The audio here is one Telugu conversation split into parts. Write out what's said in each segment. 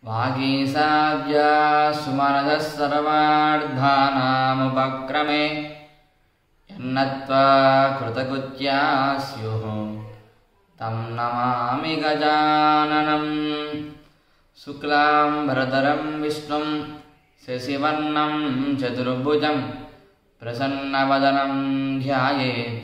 वागीसाद्या सुमनसः सर्वार्धानामुपक्रमे यन्नत्वा कृतकृत्या स्युः तं नमामि गजाननम् शुक्लां भरतरं विष्णुं शशिवर्णं चतुर्भुजं प्रसन्नवदनं ध्यायेत्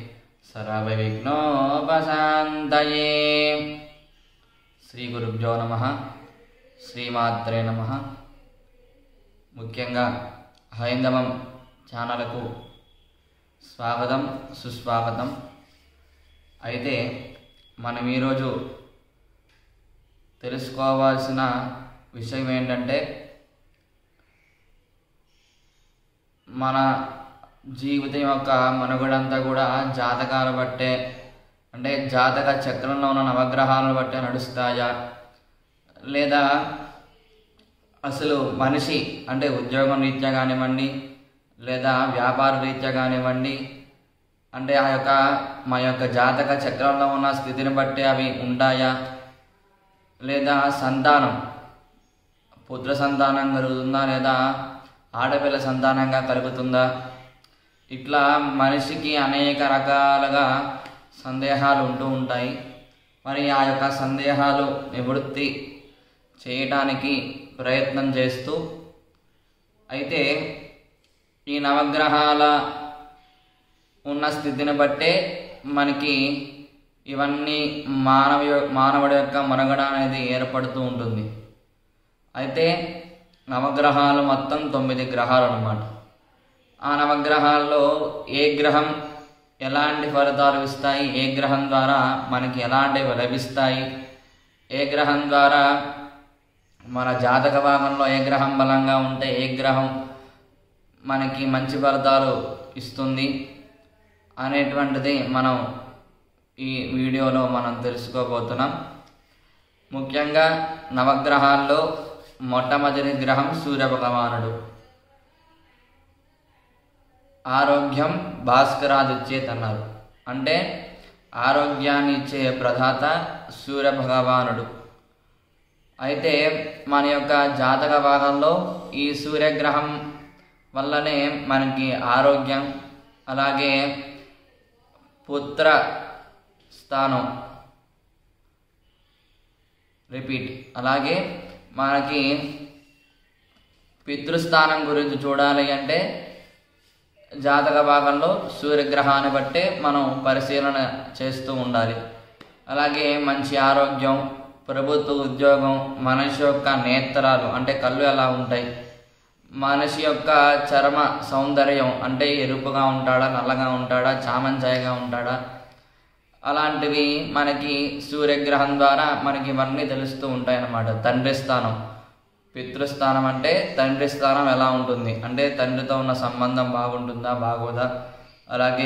सर्वविघ्नोपशान्तये శ్రీగురుభ్యో నమ శ్రీమాత్రే నమ ముఖ్యంగా హైందవం ఛానల్కు స్వాగతం సుస్వాగతం అయితే మనం ఈరోజు తెలుసుకోవాల్సిన విషయం ఏంటంటే మన జీవితం యొక్క మనుగడంతా కూడా జాతకాలు బట్టే అంటే జాతక చక్రంలో ఉన్న నవగ్రహాలను బట్టే నడుస్తాయా లేదా అసలు మనిషి అంటే ఉద్యోగం రీత్యా కానివ్వండి లేదా వ్యాపార రీత్యా కానివ్వండి అంటే ఆ యొక్క మా యొక్క జాతక చక్రంలో ఉన్న స్థితిని బట్టి అవి ఉంటాయా లేదా సంతానం పుత్ర సంతానం కలుగుతుందా లేదా ఆడపిల్ల సంతానంగా కలుగుతుందా ఇట్లా మనిషికి అనేక రకాలుగా సందేహాలు ఉంటూ ఉంటాయి మరి ఆ యొక్క సందేహాలు నివృత్తి చేయటానికి ప్రయత్నం చేస్తూ అయితే ఈ నవగ్రహాల ఉన్న స్థితిని బట్టే మనకి ఇవన్నీ మానవ యొ- మానవుడి యొక్క మనుగడ అనేది ఏర్పడుతూ ఉంటుంది అయితే నవగ్రహాలు మొత్తం తొమ్మిది గ్రహాలు అన్నమాట ఆ నవగ్రహాల్లో ఏ గ్రహం ఎలాంటి ఫలితాలు ఇస్తాయి ఏ గ్రహం ద్వారా మనకి ఎలాంటివి లభిస్తాయి ఏ గ్రహం ద్వారా మన జాతక భాగంలో ఏ గ్రహం బలంగా ఉంటే ఏ గ్రహం మనకి మంచి ఫలితాలు ఇస్తుంది అనేటువంటిది మనం ఈ వీడియోలో మనం తెలుసుకోబోతున్నాం ముఖ్యంగా నవగ్రహాల్లో మొట్టమొదటి గ్రహం సూర్యభగవానుడు ఆరోగ్యం భాస్కరాదిచ్చేత్ అన్నారు అంటే ఆరోగ్యాన్ని ఇచ్చే ప్రదాత సూర్య భగవానుడు అయితే మన యొక్క జాతక భాగంలో ఈ సూర్యగ్రహం వల్లనే మనకి ఆరోగ్యం అలాగే పుత్ర స్థానం రిపీట్ అలాగే మనకి పితృస్థానం గురించి చూడాలి అంటే జాతక భాగంలో సూర్యగ్రహాన్ని బట్టే మనం పరిశీలన చేస్తూ ఉండాలి అలాగే మంచి ఆరోగ్యం ప్రభుత్వ ఉద్యోగం మనిషి యొక్క నేత్రాలు అంటే కళ్ళు ఎలా ఉంటాయి మనిషి యొక్క చర్మ సౌందర్యం అంటే ఎరుపుగా ఉంటాడా నల్లగా ఉంటాడా చామంచాయగా ఉంటాడా అలాంటివి మనకి సూర్యగ్రహం ద్వారా మనకి ఇవన్నీ తెలుస్తూ ఉంటాయి అన్నమాట తండ్రి స్థానం పితృస్థానం అంటే తండ్రి స్థానం ఎలా ఉంటుంది అంటే తండ్రితో ఉన్న సంబంధం బాగుంటుందా బాగోదా అలాగే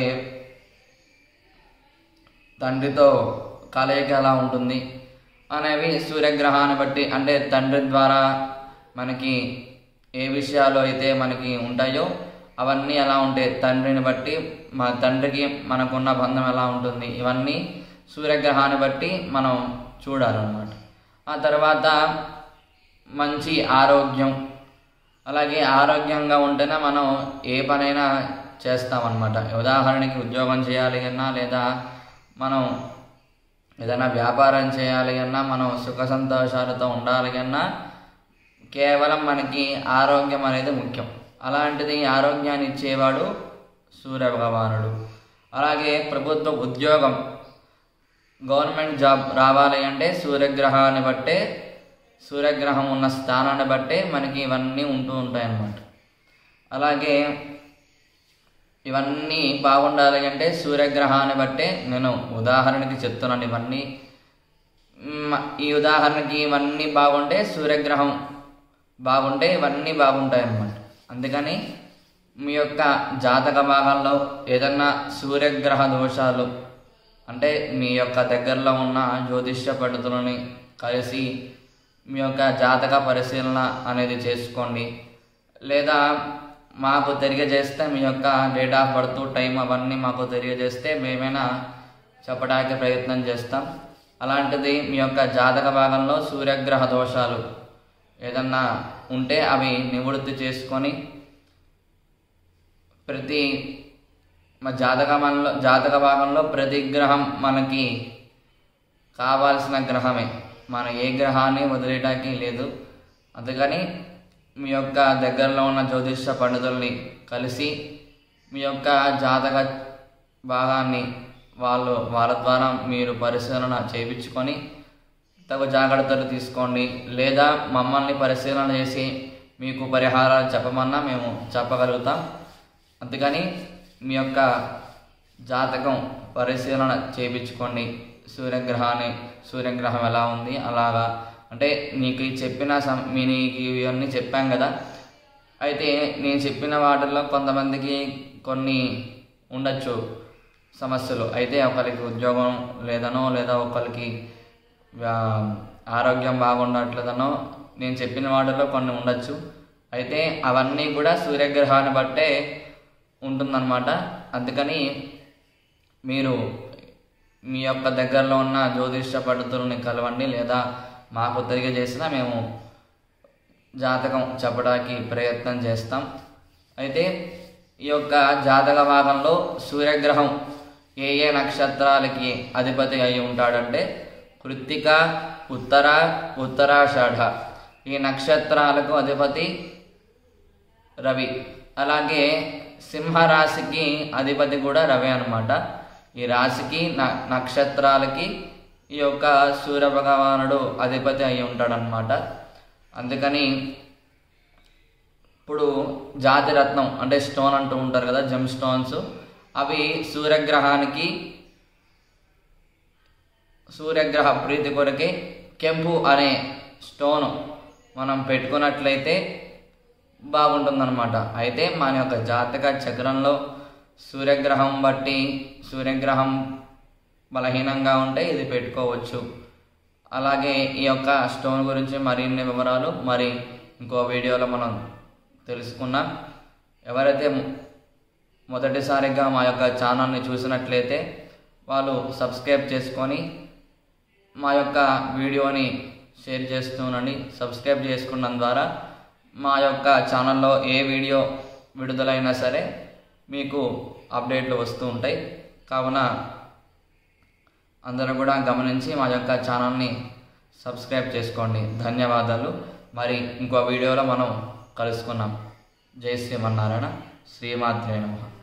తండ్రితో కలయిక ఎలా ఉంటుంది అనేవి సూర్యగ్రహాన్ని బట్టి అంటే తండ్రి ద్వారా మనకి ఏ విషయాలు అయితే మనకి ఉంటాయో అవన్నీ ఎలా ఉంటాయి తండ్రిని బట్టి మా తండ్రికి మనకున్న బంధం ఎలా ఉంటుంది ఇవన్నీ సూర్యగ్రహాన్ని బట్టి మనం చూడాలన్నమాట ఆ తర్వాత మంచి ఆరోగ్యం అలాగే ఆరోగ్యంగా ఉంటేనే మనం ఏ పనైనా చేస్తామన్నమాట ఉదాహరణకి ఉద్యోగం చేయాలి అన్నా లేదా మనం ఏదైనా వ్యాపారం చేయాలి అన్నా మనం సుఖ సంతోషాలతో ఉండాలి అన్నా కేవలం మనకి ఆరోగ్యం అనేది ముఖ్యం అలాంటిది ఆరోగ్యాన్ని ఇచ్చేవాడు సూర్య భగవానుడు అలాగే ప్రభుత్వ ఉద్యోగం గవర్నమెంట్ జాబ్ రావాలి అంటే సూర్యగ్రహాన్ని బట్టే సూర్యగ్రహం ఉన్న స్థానాన్ని బట్టే మనకి ఇవన్నీ ఉంటూ ఉంటాయి అన్నమాట అలాగే ఇవన్నీ బాగుండాలి అంటే సూర్యగ్రహాన్ని బట్టే నేను ఉదాహరణకి చెప్తున్నాను ఇవన్నీ మ్, ఈ ఉదాహరణకి ఇవన్నీ బాగుంటే సూర్యగ్రహం బాగుంటే ఇవన్నీ బాగుంటాయి అన్నమాట అందుకని మీ యొక్క జాతక భాగంలో ఏదన్నా సూర్యగ్రహ దోషాలు అంటే మీ యొక్క దగ్గరలో ఉన్న జ్యోతిష్య పండితులని కలిసి మీ యొక్క జాతక పరిశీలన అనేది చేసుకోండి లేదా మాకు తెలియజేస్తే మీ యొక్క డేట్ ఆఫ్ బర్త్ టైం అవన్నీ మాకు తెలియజేస్తే మేమైనా చెప్పడానికి ప్రయత్నం చేస్తాం అలాంటిది మీ యొక్క జాతక భాగంలో సూర్యగ్రహ దోషాలు ఏదన్నా ఉంటే అవి నివృత్తి చేసుకొని ప్రతి మా జాతకమంలో జాతక భాగంలో ప్రతి గ్రహం మనకి కావాల్సిన గ్రహమే మనం ఏ గ్రహాన్ని వదిలేయడానికి లేదు అందుకని మీ యొక్క దగ్గరలో ఉన్న జ్యోతిష పండితుల్ని కలిసి మీ యొక్క జాతక భాగాన్ని వాళ్ళు వాళ్ళ ద్వారా మీరు పరిశీలన చేయించుకొని తగు జాగ్రత్తలు తీసుకోండి లేదా మమ్మల్ని పరిశీలన చేసి మీకు పరిహారాలు చెప్పమన్నా మేము చెప్పగలుగుతాం అందుకని మీ యొక్క జాతకం పరిశీలన చేయించుకోండి సూర్యగ్రహాన్ని సూర్యగ్రహం ఎలా ఉంది అలాగా అంటే నీకు ఈ చెప్పిన సం మీ నీకు ఇవన్నీ చెప్పాం కదా అయితే నేను చెప్పిన వాటిల్లో కొంతమందికి కొన్ని ఉండొచ్చు సమస్యలు అయితే ఒకరికి ఉద్యోగం లేదనో లేదా ఒకరికి వ్యా- ఆరోగ్యం బాగుండట్లేదనో నేను చెప్పిన వాటిలో కొన్ని ఉండొచ్చు అయితే అవన్నీ కూడా సూర్యగ్రహాన్ని బట్టే ఉంటుందన్నమాట అందుకని మీరు మీ యొక్క దగ్గరలో ఉన్న జ్యోతిష పండితుల్ని కలవండి లేదా మాకు తిరిగి చేసినా మేము జాతకం చెప్పడానికి ప్రయత్నం చేస్తాం అయితే ఈ యొక్క జాతక భాగంలో సూర్యగ్రహం ఏ ఏ నక్షత్రాలకి అధిపతి అయి ఉంటాడంటే కృత్తిక ఉత్తర ఉత్తరాషాఢ ఈ నక్షత్రాలకు అధిపతి రవి అలాగే సింహరాశికి అధిపతి కూడా రవి అన్నమాట ఈ రాశికి న నక్షత్రాలకి ఈ యొక్క సూర్య భగవానుడు అధిపతి అయి ఉంటాడనమాట అందుకని ఇప్పుడు జాతిరత్నం అంటే స్టోన్ అంటూ ఉంటారు కదా జెమ్ స్టోన్స్ అవి సూర్యగ్రహానికి సూర్యగ్రహ ప్రీతి కొరకే కెంపు అనే స్టోన్ మనం పెట్టుకున్నట్లయితే బాగుంటుందన్నమాట అయితే మన యొక్క జాతక చక్రంలో సూర్యగ్రహం బట్టి సూర్యగ్రహం బలహీనంగా ఉంటే ఇది పెట్టుకోవచ్చు అలాగే ఈ యొక్క స్టోన్ గురించి మరిన్ని వివరాలు మరి ఇంకో వీడియోలో మనం తెలుసుకున్నాం ఎవరైతే మొ- మొదటిసారిగా మా యొక్క ఛానల్ని చూసినట్లయితే వాళ్ళు సబ్స్క్రైబ్ చేసుకొని మా యొక్క వీడియోని షేర్ చేస్తుండండి సబ్స్క్రైబ్ చేసుకున్నందు ద్వారా మా యొక్క ఛానల్లో ఏ వీడియో విడుదలైనా సరే మీకు అప్డేట్లు వస్తూ ఉంటాయి కావున అందరూ కూడా గమనించి మా యొక్క ఛానల్ని సబ్స్క్రైబ్ చేసుకోండి ధన్యవాదాలు మరి ఇంకో వీడియోలో మనం కలుసుకున్నాం జై శ్రీమన్నారాయణ శ్రీమాత్రే నమః